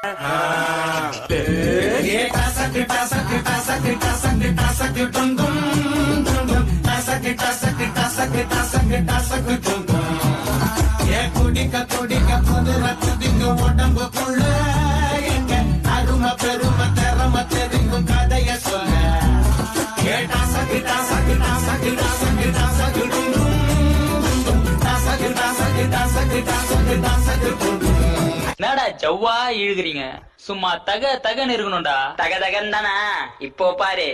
குடிக்க குடிக்க குதிர குதிங்க உடம்புக்குள்ள எங்க அருமை பெருமை திறமை தெரியும் கதைய சொல்ல கேட்டா சகிட்டா சகிட்டா சகிட்டா சகிட்டா சகிடும் சகிட்டா சகிட்டா சகிட்டா சகிட்டா சகிடும் என்னடா ஜவ்வா இழுகுறீங்க சும்மா தக தகன்னு இருக்கணும்டா தக தகன் தானா இப்போ பாரு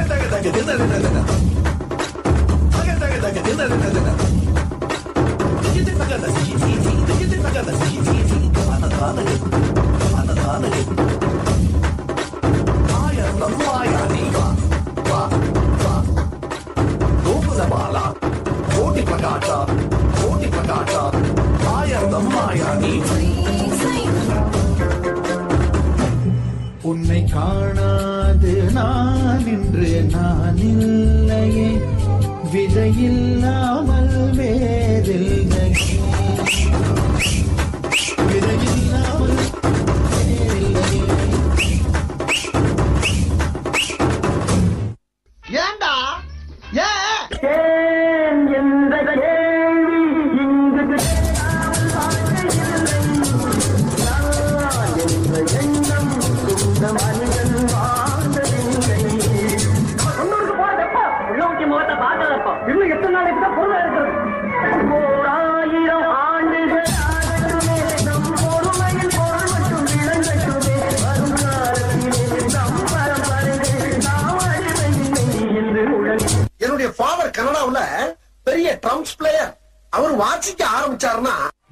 கோட்டி பிரகாஷ கோட்டி பிரகாஷ ஆயிரம் மாயாணி உன்னை காணாது நான் இன்று நான் இல்லையே விதையில்லாமல் வேறில்லை விதையில்லாமல் வேறில்லை ஏண்டா ஏன் என்னுடைய ஃபாதர் கனடாவுல பெரிய ட்ரம்ஸ் பிளேயர் அவர் வாசிக்க ஆரம்பிச்சாருன்னா